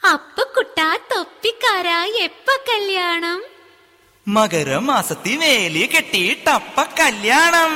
അപ്പ കുട്ടാ തൊപ്പിക്കാരാ എപ്പ കല്യാണം മകരമാസത്തി വേലി കെട്ടിയിട്ടപ്പ കല്യാണം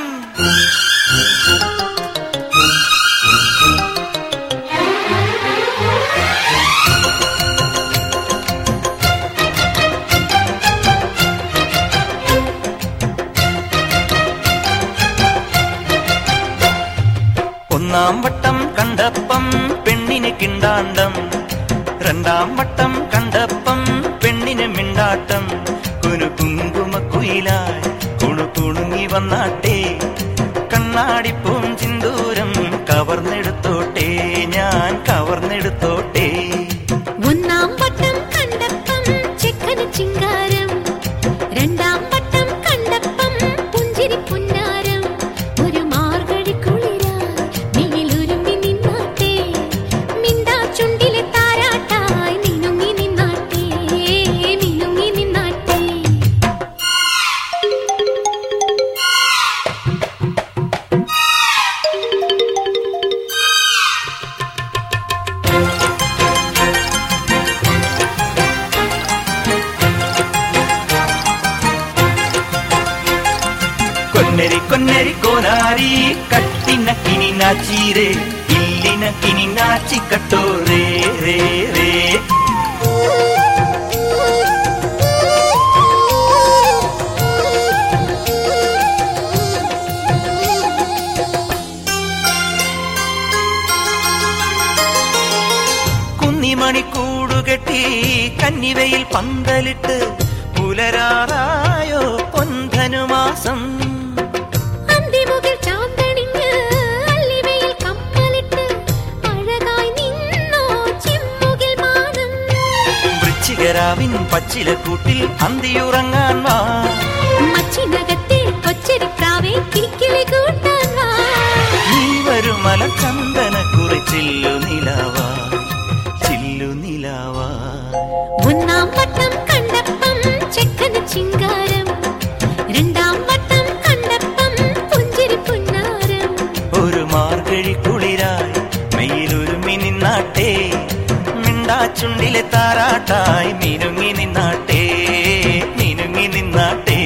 ഒന്നാം വട്ടം കണ്ടപ്പം പെണ്ണിന് കിണ്ടാണ്ടം രണ്ടാം വട്ടം കണ്ടപ്പം പെണ്ണിന് മിണ്ടാട്ടം കുനു കുങ്കുമ കുയിലായി കുണു കുണുങ്ങി വന്നാട്ടെ കണ്ണാടിപ്പൂം ചിന്തൂരം കവർന്നെടുത്തോട്ടെ ഞാൻ കവർന്നെടുത്തോട്ടെ ഒന്നാം വട്ടം കണ്ടപ്പം ചെക്കന് ചിങ്കാരം രണ്ടാം വട്ടം കണ്ടപ്പം പുഞ്ചിരി പുന്നാരം ഒരു മാർഗഴി കുളിരായി നീലൊരുമ്പി നിന്നാട്ടെ മിണ്ടാ ചുണ്ടിലെ താരാട്ടായി മിനുങ്ങി നിന്നാട്ടെ മിനുങ്ങി നിന്നാട്ടെ കൊന്നരി കൊന്നരി കോനാരി കട്ടിന കിനി നാച്ചീരേ ഇല്ലിന കിനി നാച്ചി കട്ടോ രേ രേ രേ കുന്നിമണി കൂടുകെട്ടി കന്നിവയിൽ പന്തലിട്ട് പുലരാറായോ പൊന്തനുമാസം അന്തിമുകിൽ ചാന്തണിഞ്ഞ് അല്ലിവയിൽ കമ്മലിട്ട് അഴകായി നിന്നോ ചിമ്മുകിൽ മാനം വൃശ്ചികരാവിൻ പച്ചിലക്കൂട്ടിൽ അന്തിയുറങ്ങാൻ വാ മച്ചിനകത്തെ കൊച്ചരിപ്രാവേ കിക്കിളി കൂട്ടാൻ വാ നീ വരുമല ചന്ദന കുറിച്ചില്ലു നിലാവാ ചില്ലു നിലാവാ ഒന്നാം വട്ടം കണ്ടപ്പം ചെക്കന് ചിങ്കാരം രണ്ടാം വട്ടം കണ്ടപ്പം പുഞ്ചിരി പുന്നാരം ഒരു മാർഗഴി കുളിരായി മെയിലൊരുമി നിന്നാട്ടെ മിണ്ടാച്ചുണ്ടിലെ താരാട്ടായി മിനുങ്ങി നിന്നാട്ടെ മിനുങ്ങി നിന്നാട്ടെ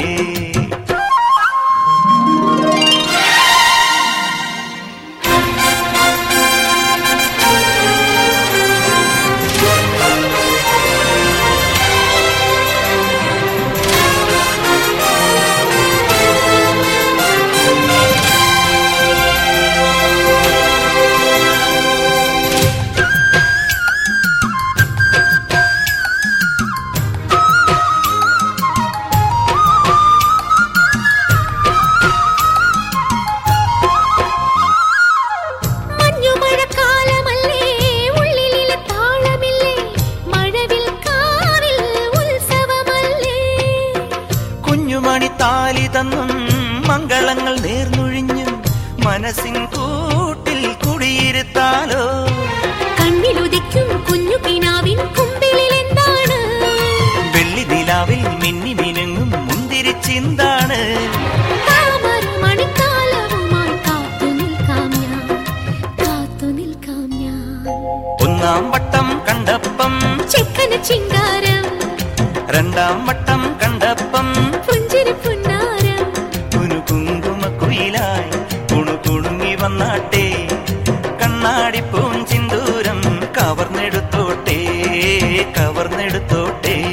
മഞ്ഞുമഴക്കാലമല്ലേ ഉള്ളിലെ താളമില്ലേ മഴവിൽ കാവിൽ ഉത്സവമല്ലേ കുഞ്ഞുമണി താലി തന്നും മംഗളങ്ങൾ നേർന്നൊഴിഞ്ഞും മനസ്സിൻ കൂട്ടിൽ കുടിയിരുത്താലോ കണ്ണിലുദിക്കും കുഞ്ഞു കിനാവിൻ കുമ്പിളിൽ എന്താണ് വെള്ളി നിലാവിൽ മിന്നി മിനുങ്ങും മുന്തിരി ചിന്താണ് താമര മണിക്കാലവുമായി കാത്തു നിൽക്കാം ഞാൻ കാത്തു നിൽക്കാം ഞാൻ ഒന്നാം വട്ടം കണ്ടപ്പം ചെക്കന് ചിങ്കാരം രണ്ടാം വട്ടം കണ്ടപ്പം പുഞ്ചിരി പുന്നാരം കുനു കുങ്കുമ കുയിലായി കുണു കുണുങ്ങി വന്നാട്ടെ കണ്ണാടിപ്പൂം ചിന്തൂരം കവർന്നെടുത്തോട്ടെ കവർന്നെടുത്തോട്ടെ